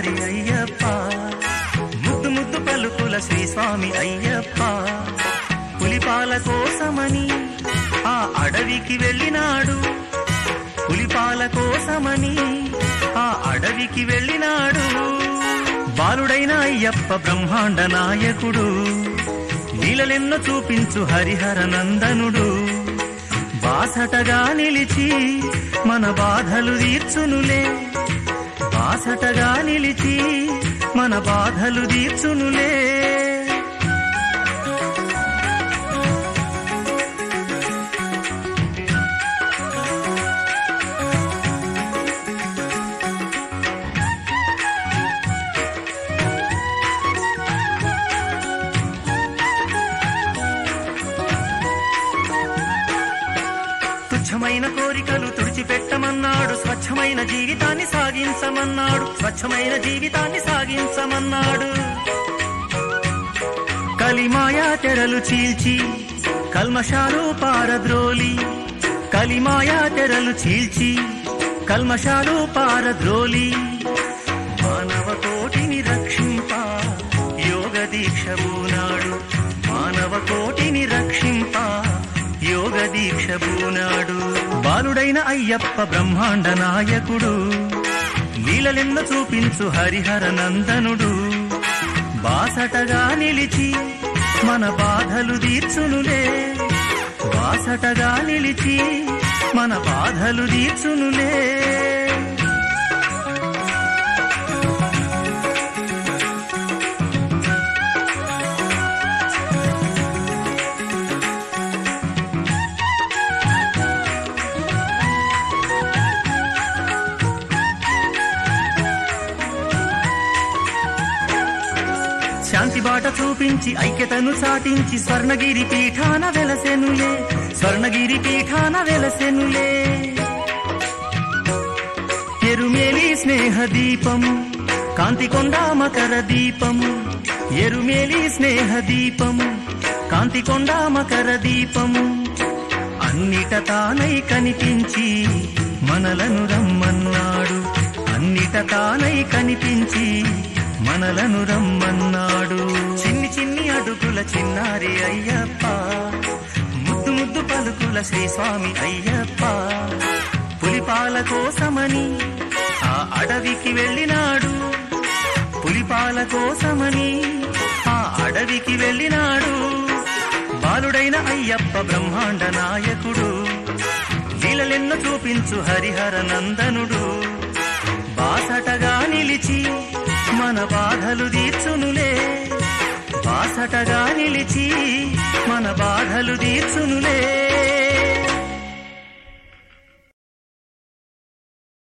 పలికినాడే అయ్యప్ప ముద్దు ముద్దు పలుకుల శ్రీ స్వామి అయ్యప్ప పులిపాల కోసమని ఆ అడవికి వెళ్ళినాడు పులిపాల కోసమని ఆ అడవికి వెళ్ళినాడు బాలుడైన అయ్యప్ప బ్రహ్మాండ నాయకుడు లీలలెన్నో చూపించు హరిహర నందనుడు బాసటగా నిలిచి మన బాధలు తీర్చునులే బాసటగా నిలిచి మన బాధలు తీర్చునులే తుచ్చమైన కోరికలు తుడిచిపెట్టమన్నాడు స్వచ్ఛమైన జీవితాన్ని సాగించమన్నాడు స్వచ్ఛమైన జీవితాన్ని సాగించమన్నాడు కలిమాయా తెరలు చీల్చి కల్మషాలు పారద్రోలి కలిమాయా తెరలు చీల్చి కల్మషాలు పారద్రోలి మానవ కోటిని రక్షింప యోగ దీక్ష బూనాడు మానవ కోటిని రక్షింప యోగ దీక్ష బూనాడు బాలుడైన అయ్యప్ప బ్రహ్మాండ నాయకుడు లీలలెన్న చూపించు హరిహర నందనుడు బాసటగా నిలిచి మన బాధలు తీర్చునులే బాసటగా నిలిచి మన బాధలు తీర్చునులే శాంతి బాట చూపించి ఐక్యతను చాటించి స్వర్ణగిరి పీఠాన వెలసెనులే స్వర్ణగిరి పీఠాన వెలసెనులే ఎరుమేలి స్నేహ దీపం కాంతికొండ మకర దీపం ఎరుమేలి స్నేహ దీపం కాంతికొండ మకర దీపం అన్నిట తానై కనిపించి మనలను రమ్మన్నాడు అన్నిట తానై కనిపించి మనలను రమ్మన్నాడు చిన్ని చిన్ని అడుగుల చిన్నారి అయ్యప్ప ముద్దు ముద్దు పలుకుల శ్రీ స్వామి అయ్యప్ప పులిపాల కోసమని ఆ అడవికి వెళ్ళినాడు పులిపాల కోసమని ఆ అడవికి వెళ్ళినాడు బాలుడైన అయ్యప్ప బ్రహ్మాండ నాయకుడు లీలలెన్న చూపించు హరిహర నందనుడు బాసటగా నిలిచి మన బాధలు తీర్చునులే బాసటగా నిలిచి మన బాధలు తీర్చునులే